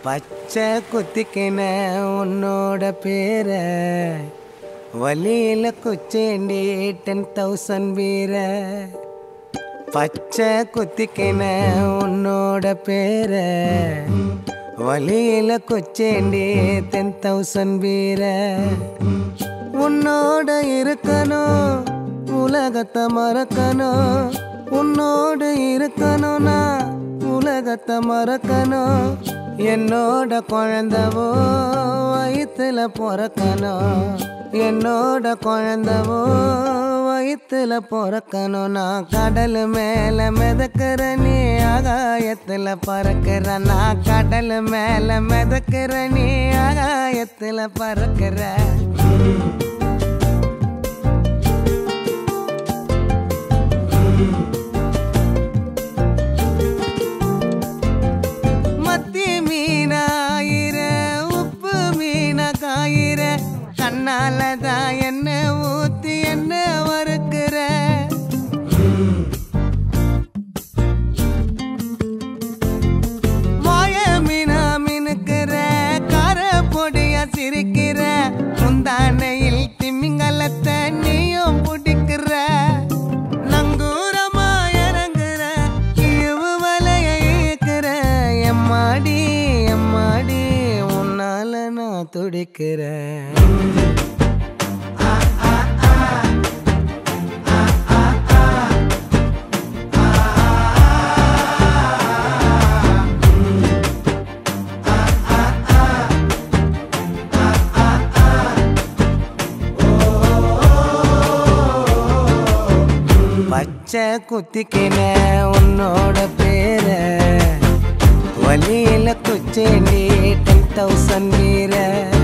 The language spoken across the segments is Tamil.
பச்சை குத்திக்கின உன்னோட பேர வலியில குச்சேண்டி டென் தௌசண்ட் வீர பச்சை குத்திக்கின உன்னோட பேர வலியில குச்சேண்டி டென் தௌசண்ட் வீர உன்னோட இருக்கணும் உலகத்தை மறக்கணும் உன்னோடு இருக்கணும்னா உலகத்தை மறக்கணும் என்னோட குழந்தவோ வயிற்றுல பிறக்கணும் என்னோட குழந்தவோ வயிற்றுல பிறக்கணும் நான் கடல் மேல மிதக்கிற நீ ஆகாயத்துல பறக்கிற நான் கடல் மேல மிதக்கிற நீ ஆகாயத்துல பறக்கிற மத்தி மீனாயிர உப்பு மீன காயிர கண்ணால தான் என்ன ஊத்தி என்ன வறுக்கிற மாய மீனா மினுக்கிற கார பொடிய சிரிக்கிற முந்தானையில் திமிங்கலத்தை நீயும் பிடிக்கிற நங்கூரமா இறங்குற இழுவு வலைய இழுக்கிற எம்மாடி எம்மாடி உன்னால நான் துடிக்கிறேன் பச்சை குத்திக்கின உன்னோட பேர வலியில குச்சேண்டி டென் தௌசண்ட் வீர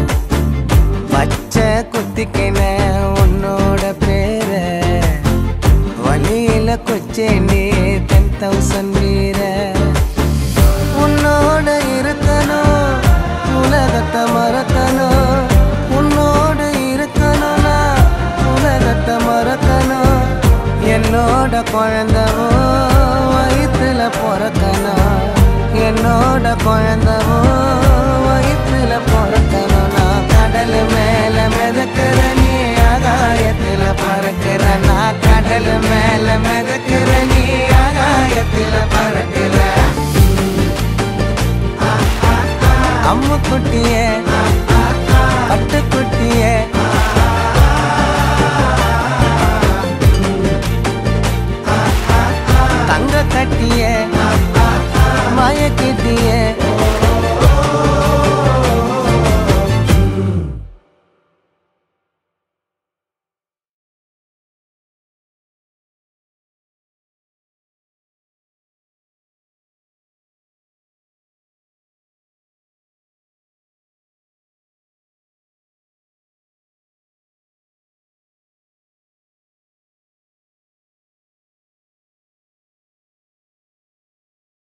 பச்சை குத்திக்கின உன்னோட பேர வலியில குச்சேண்டி டென் தௌசண்ட் வீர உன்னோட இருக்கணும் உலகத்தை மறக்கணும் உன்னோட இருக்கணும்னா உலகத்தை மறக்கணும் என்னோட குழந்தவோ வயிற்றுல பிறக்கணும் என்னோட குழந்தவோ வயிற்றுல பிறக்கணும் நான் கடல் மேல மிதக்கிற நீ ஆகாயத்துல பறக்கிற நான் கடல் மேல மிதக்கிற நீ ஆகாயத்துல பறக்கிற அம்மு குட்டியே பட்டு குட்டியே தங்க கட்டியே மயக்கிட்டியே